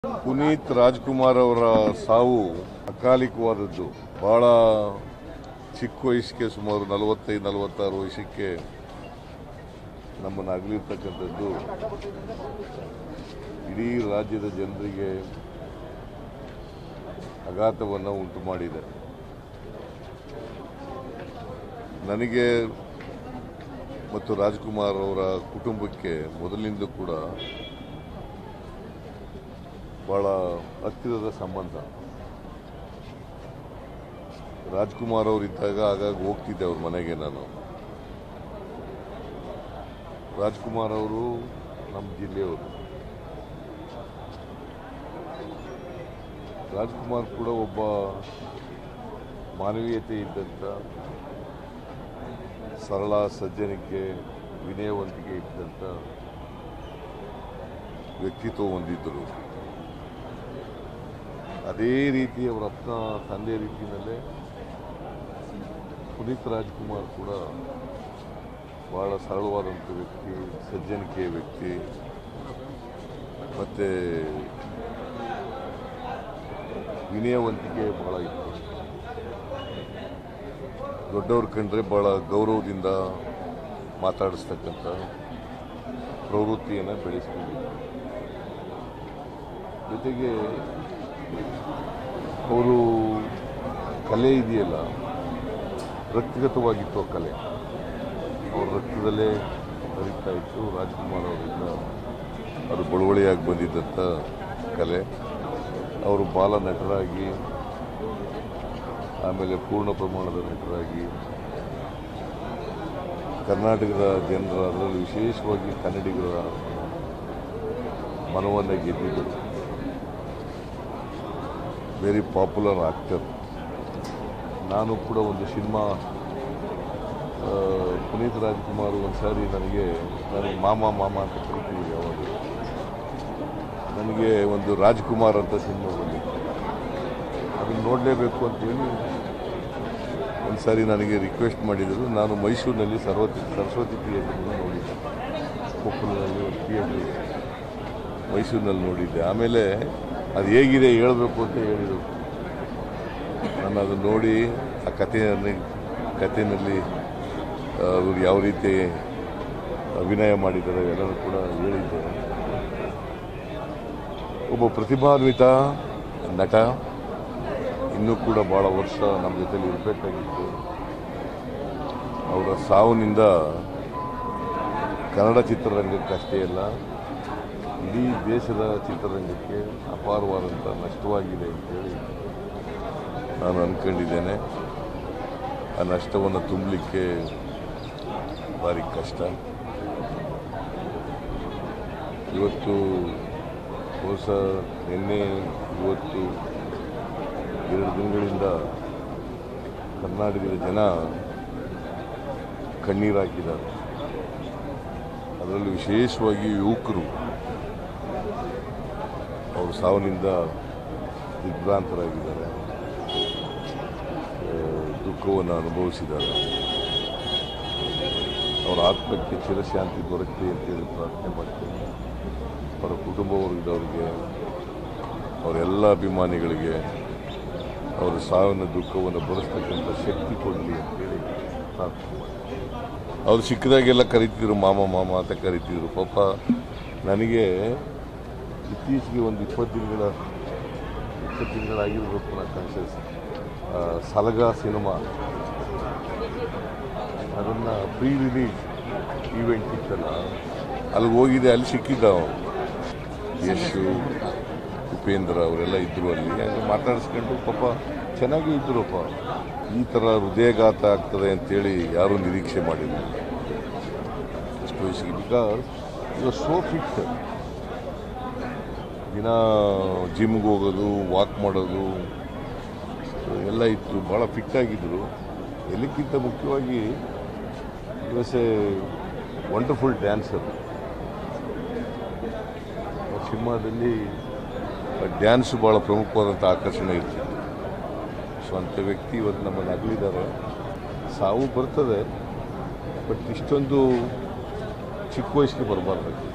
ಪುನೀತ್ ರಾಜ್ಕುಮಾರ್ ಅವರ ಸಾವು ಅಕಾಲಿಕವಾದದ್ದು ಬಹಳ ಚಿಕ್ಕ ವಯಸ್ಸಿಗೆ ಸುಮಾರು ನಲವತ್ತೈದು ನಲವತ್ತಾರು ವಯಸ್ಸಕ್ಕೆ ನಮ್ಮನ್ನು ಅಗಲಿರ್ತಕ್ಕಂಥದ್ದು ಇಡೀ ರಾಜ್ಯದ ಜನರಿಗೆ ಆಘಾತವನ್ನು ಉಂಟು ಮಾಡಿದೆ ನನಗೆ ಮತ್ತು ರಾಜ್ಕುಮಾರ್ ಅವರ ಕುಟುಂಬಕ್ಕೆ ಮೊದಲಿನಿಂದ ಕೂಡ ಬಹಳ ಹತ್ತಿರದ ಸಂಬಂಧ ರಾಜ್ಕುಮಾರ್ ಅವರಿದ್ದಾಗ ಆಗಾಗ ಹೋಗ್ತಿದ್ದೆ ಅವ್ರ ಮನೆಗೆ ನಾನು ರಾಜ್ಕುಮಾರ್ ಅವರು ನಮ್ಮ ಜಿಲ್ಲೆಯವರು ರಾಜ್ಕುಮಾರ್ ಕೂಡ ಒಬ್ಬ ಮಾನವೀಯತೆ ಇದ್ದಂಥ ಸರಳ ಸಜ್ಜನಿಕೆ ವಿನಯವಂತಿಕೆ ಇದ್ದಂಥ ವ್ಯಕ್ತಿತ್ವ ಹೊಂದಿದ್ದರು ಅದೇ ರೀತಿ ಅವರ ಅಪ್ಪನ ತಂದೆ ರೀತಿಯಲ್ಲೇ ಪುನೀತ್ ರಾಜ್ಕುಮಾರ್ ಕೂಡ ಬಹಳ ಸರಳವಾದಂಥ ವ್ಯಕ್ತಿ ಸಜ್ಜನಿಕೆಯ ವ್ಯಕ್ತಿ ಮತ್ತು ವಿನಯವಂತಿಕೆ ಬಹಳ ಇತ್ತು ದೊಡ್ಡವ್ರ ಕಂಡ್ರೆ ಬಹಳ ಗೌರವದಿಂದ ಮಾತಾಡಿಸ್ತಕ್ಕಂಥ ಪ್ರವೃತ್ತಿಯನ್ನು ಬೆಳೆಸ್ಕೊಂಡಿದ್ರು ಜೊತೆಗೆ ಅವರು ಕಲೆ ಇದೆಯಲ್ಲ ವ್ಯಕ್ತಿಗತವಾಗಿತ್ತು ಆ ಕಲೆ ಅವ್ರ ರಕ್ತದಲ್ಲೇ ಹರಿತಾ ಇತ್ತು ರಾಜ್ಕುಮಾರ್ ಅವರಿಂದ ಅದು ಬಳುವಳಿಯಾಗಿ ಬಂದಿದ್ದಂಥ ಕಲೆ ಅವರು ಬಾಲ ನಟರಾಗಿ ಆಮೇಲೆ ಪೂರ್ಣ ಪ್ರಮಾಣದ ನಟರಾಗಿ ಕರ್ನಾಟಕದ ಜನರ ಅದರಲ್ಲಿ ವಿಶೇಷವಾಗಿ ಕನ್ನಡಿಗರ ಮನವನ್ನು ಗೆದ್ದಿದ್ದರು ವೆರಿ ಪಾಪ್ಯುಲರ್ ಆಕ್ಟರ್ ನಾನು ಕೂಡ ಒಂದು ಸಿನಿಮಾ ಆ, ಪುನೀತ್ ರಾಜ್ಕುಮಾರ್ ಒಂದು ಸಾರಿ ನನಗೆ ನನಗೆ ಮಾಮ ಮಾಮ ಅಂತ ಕರಿತೀವಿ ಯಾವಾಗ ನನಗೆ ಒಂದು ರಾಜ್ಕುಮಾರ್ ಅಂತ ಸಿನಿಮಾ ಬಂದಿತ್ತು ಅದನ್ನು ನೋಡಲೇಬೇಕು ಅಂತೇಳಿ ಒಂದು ಸಾರಿ ನನಗೆ ರಿಕ್ವೆಸ್ಟ್ ಮಾಡಿದರು ನಾನು ಮೈಸೂರಿನಲ್ಲಿ ಸರ್ವತಿ ಸರಸ್ವತಿ ಥಿಯೇಟರ್ನ ನೋಡಿದ್ದೆ ಕೊಪ್ಪಳದಲ್ಲಿ ಒಂದು ಥಿಯೇಟರ್ ಇದೆ ಮೈಸೂರಿನಲ್ಲಿ ನೋಡಿದ್ದೆ ಆಮೇಲೆ ಅದು ಹೇಗಿದೆ ಹೇಳಬೇಕು ಅಂತ ಹೇಳಿದರು ನಾನು ಅದನ್ನು ನೋಡಿ ಆ ಕಥೆಯನ್ನು ಕಥೆಯಲ್ಲಿ ಅವರು ಯಾವ ರೀತಿ ಅಭಿನಯ ಮಾಡಿದ್ದಾರೆ ಎಲ್ಲರೂ ಕೂಡ ಹೇಳಿದ್ದೆ ಒಬ್ಬ ಪ್ರತಿಭಾನ್ವಿತ ನಟ ಇನ್ನೂ ಕೂಡ ಭಾಳ ವರ್ಷ ನಮ್ಮ ಜೊತೆಲಿ ಇರಬೇಕಾಗಿತ್ತು ಅವರ ಸಾವಿನಿಂದ ಕನ್ನಡ ಚಿತ್ರರಂಗಕ್ಕಷ್ಟೇ ಅಲ್ಲ ಇಡೀ ದೇಶದ ಚಿತ್ರರಂಗಕ್ಕೆ ಅಪಾರವಾದಂಥ ನಷ್ಟವಾಗಿದೆ ಅಂತೇಳಿ ನಾನು ಅಂದ್ಕೊಂಡಿದ್ದೇನೆ ಆ ನಷ್ಟವನ್ನು ತುಂಬಲಿಕ್ಕೆ ಭಾರಿ ಕಷ್ಟ ಇವತ್ತು ಹೊಸ ನಿನ್ನೆ ಇವತ್ತು ಎರಡು ದಿನಗಳಿಂದ ಕರ್ನಾಟಕದ ಜನ ಕಣ್ಣೀರು ಹಾಕಿದ್ದಾರೆ ಅದರಲ್ಲೂ ವಿಶೇಷವಾಗಿ ಯುವಕರು ಅವರು ಸಾವಿನಿಂದ ದಿಗ್ಭ್ರಾಂತರಾಗಿದ್ದಾರೆ ಆ, ದುಃಖವನ್ನು ಅನುಭವಿಸಿದ್ದಾರೆ ಅವರ ಆತ್ಮಕ್ಕೆ ಚಿರಶಾಂತಿ ದೊರಕಲಿ ಅಂತೇಳಿ ಪ್ರಾರ್ಥನೆ ಮಾಡ್ತೀನಿ ಅವರ ಕುಟುಂಬ ವರ್ಗದವರಿಗೆ ಅವರೆಲ್ಲ ಅಭಿಮಾನಿಗಳಿಗೆ ಅವರ ಸಾವಿನ ದುಃಖವನ್ನು ಭರಿಸ್ತಕ್ಕಂಥ ಶಕ್ತಿ ಕೊಡಲಿ ಅಂತೇಳಿ ಪ್ರಾರ್ಥನೆ ಮಾಡ್ತೀನಿ ಅವ್ರು ಸಿಕ್ಕಿದಾಗೆಲ್ಲ ಕರಿತಿದ್ರು ಮಾಮ ಮಾಮ ಅಂತ ಕರಿತಿದ್ರು ಪಾಪ ನನಗೆ ಇತ್ತೀಚೆಗೆ ಒಂದು ಇಪ್ಪತ್ತು ದಿನಗಳ ಇಪ್ಪತ್ತು ದಿನಗಳಾಗಿರ್ಬೇಕು ನಾನು ಕಾನ್ಷಿಯಸ್ ಸಲಗ ಸಿನಿಮಾ ಅದನ್ನು ಪ್ರೀ ರಿಲೀಸ್ ಈವೆಂಟ್ ಇತ್ತಲ್ಲ ಅಲ್ಲಿಗೆ ಹೋಗಿದೆ ಅಲ್ಲಿ ಸಿಕ್ಕಿದ್ದ ಅವನು ಯಶು ಉಪೇಂದ್ರ ಅವರೆಲ್ಲ ಇದ್ದರು ಅಲ್ಲಿ ಹಂಗೆ ಮಾತಾಡಿಸ್ಕೊಂಡು ಪಾಪ ಚೆನ್ನಾಗಿ ಇದ್ದರಪ್ಪ ಈ ಥರ ಹೃದಯಘಾತ ಆಗ್ತದೆ ಅಂತೇಳಿ ಯಾರೂ ನಿರೀಕ್ಷೆ ಮಾಡಿಲ್ಲ ಎಷ್ಟು ವಯಸ್ಸಿಗೆ ಬಿಕಾಸ್ ಇವಾಗ ಸೋ ಫಿಟ್ ದಿನ ಜಿಮ್ಗೆ ಹೋಗೋದು ವಾಕ್ ಮಾಡೋದು ಎಲ್ಲ ಇತ್ತು ಭಾಳ ಫಿಟ್ ಆಗಿದ್ದರು ಎಲ್ಲಕ್ಕಿಂತ ಮುಖ್ಯವಾಗಿ ವಾಸ್ ಎ ವಂಡರ್ಫುಲ್ ಡ್ಯಾನ್ಸರ್ ಸಿನಿಮಾದಲ್ಲಿ ಡ್ಯಾನ್ಸ್ ಭಾಳ ಪ್ರಮುಖವಾದಂಥ ಆಕರ್ಷಣೆ ಇರ್ತಿತ್ತು ಸೊ ಅಂಥ ವ್ಯಕ್ತಿ ಇವತ್ತು ನಮ್ಮನ್ನು ಅಗಲಿದ್ದಾರೆ ಸಾವು ಬರ್ತದೆ ಬಟ್ ಇಷ್ಟೊಂದು ಚಿಕ್ಕ ವಯಸ್ಸಿಗೆ ಬರಬಾರ್ದು